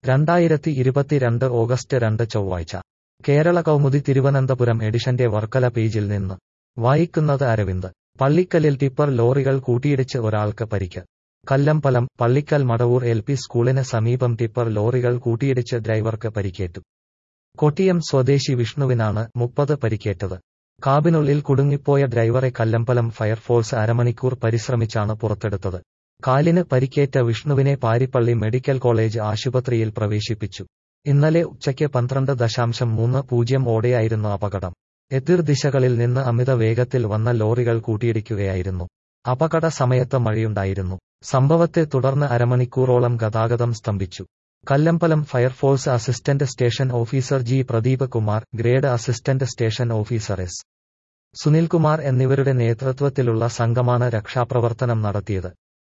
രണ്ടായിരത്തി ഇരുപത്തിരണ്ട് ഓഗസ്റ്റ് രണ്ട് ചൊവ്വാഴ്ച കേരള കൗമുദി തിരുവനന്തപുരം എഡിഷന്റെ വർക്കല പേജിൽ നിന്ന് വായിക്കുന്നത് അരവിന്ദ് പള്ളിക്കലിൽ ടിപ്പർ ലോറികൾ കൂട്ടിയിടിച്ച് ഒരാൾക്ക് പരിക്ക് കല്ലമ്പലം പള്ളിക്കൽ മടവൂർ എൽ പി സ്കൂളിന് സമീപം ടിപ്പർ ലോറികൾ കൂട്ടിയിടിച്ച് ഡ്രൈവർക്ക് പരിക്കേറ്റു കൊട്ടിയം സ്വദേശി വിഷ്ണുവിനാണ് മുപ്പത് പരിക്കേറ്റത് കാബിനുള്ളിൽ കുടുങ്ങിപ്പോയ ഡ്രൈവറെ കല്ലമ്പലം ഫയർഫോഴ്സ് അരമണിക്കൂർ പരിശ്രമിച്ചാണ് പുറത്തെടുത്തത് കാലിന് പരിക്കേറ്റ വിഷ്ണുവിനെ പാരിപ്പള്ളി മെഡിക്കൽ കോളേജ് ആശുപത്രിയിൽ പ്രവേശിപ്പിച്ചു ഇന്നലെ ഉച്ചയ്ക്ക് പന്ത്രണ്ട് ദശാംശം മൂന്ന് പൂജ്യം ഓടെയായിരുന്നു അപകടം എതിർ ദിശകളിൽ നിന്ന് അമിത വേഗത്തിൽ വന്ന ലോറികൾ കൂട്ടിയിടിക്കുകയായിരുന്നു അപകട സമയത്ത് മഴയുണ്ടായിരുന്നു സംഭവത്തെ തുടർന്ന് അരമണിക്കൂറോളം ഗതാഗതം സ്തംഭിച്ചു Kallambalam fire force assistant station officer G Pradeep Kumar grade assistant station officer S Sunilkumar എന്നിവരുടെ നേതൃത്വത്തിലുള്ള സംഘമാണ് രക്ഷാപ്രവർത്തനം നടത്തിയത്